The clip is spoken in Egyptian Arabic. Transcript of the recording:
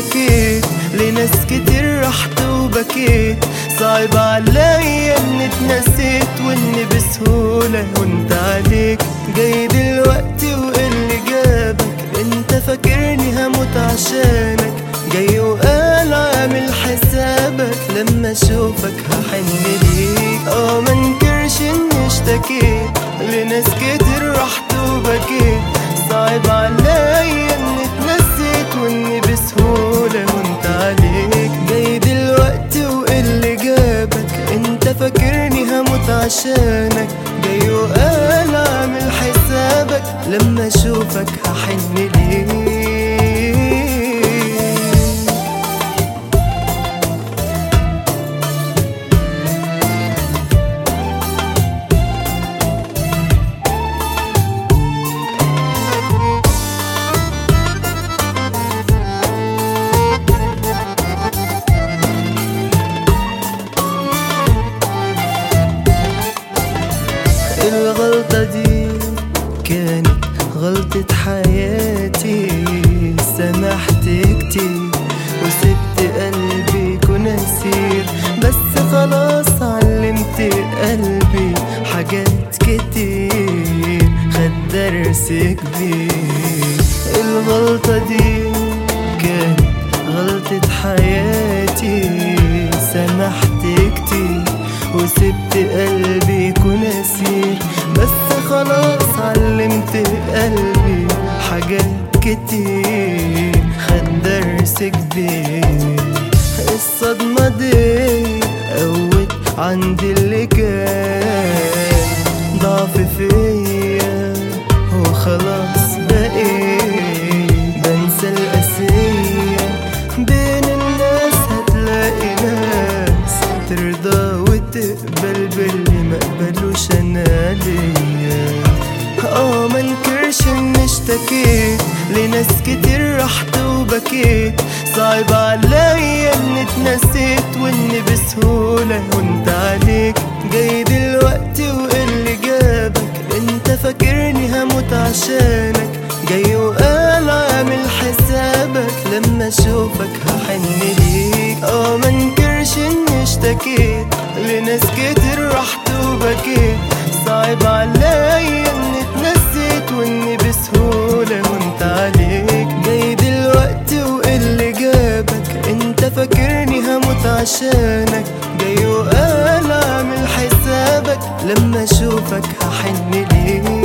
اشتكيت لناس كتير رحت وبكيت صعب عليا اني اتنسيت واني بسهولة وانت عليك جاي دلوقتي واللي جابك انت فاكرني هموت عشانك جاي وقال عامل حسابك لما اشوفك هحن ليك اه منكرش اني اشتكيت لناس كتير رحت وبكيت صعب عليا اني اتنسيت واني بسهولة وانت عليك جاي دلوقتي واللي جابك انت فاكرني هموت عشانك جاي وقال عامل حسابك لما اشوفك هحن ليك الغلطة دي كانت غلطة حياتي سمحت كتير وسبت قلبي يكون أسير بس خلاص علمت قلبي حاجات كتير خد درس كبير الغلطة دي كانت غلطة حياتي سمحت كتير وسبت قلبي يكون أسير بس خلاص علمت قلبي حاجات كتير خد درس كبير الصدمة دي قوت عندي اللي كان ضعف فيا وخلاص بقيت بنسى القاسية بين الناس هتلاقي ناس ترضى وتقبل باللي ما قبلوش انا ليا اه منكرش اني اشتكيت لناس كتير رحت وبكيت صعب عليا اني اتنسيت واني بسهولة وانت عليك جاي دلوقتي واللي جابك انت فاكرني هموت عشانك جاي وقال عامل حسابك لما اشوفك هحن ليك اه منكرش اني اشتكيت لناس كتير رحت وبكيت صعب عليا اني اتنسيت واني بسهولة وانت عليك جاي دلوقتي واللي جابك انت فاكرني هموت عشانك جاي وقال اعمل حسابك لما اشوفك هحن ليك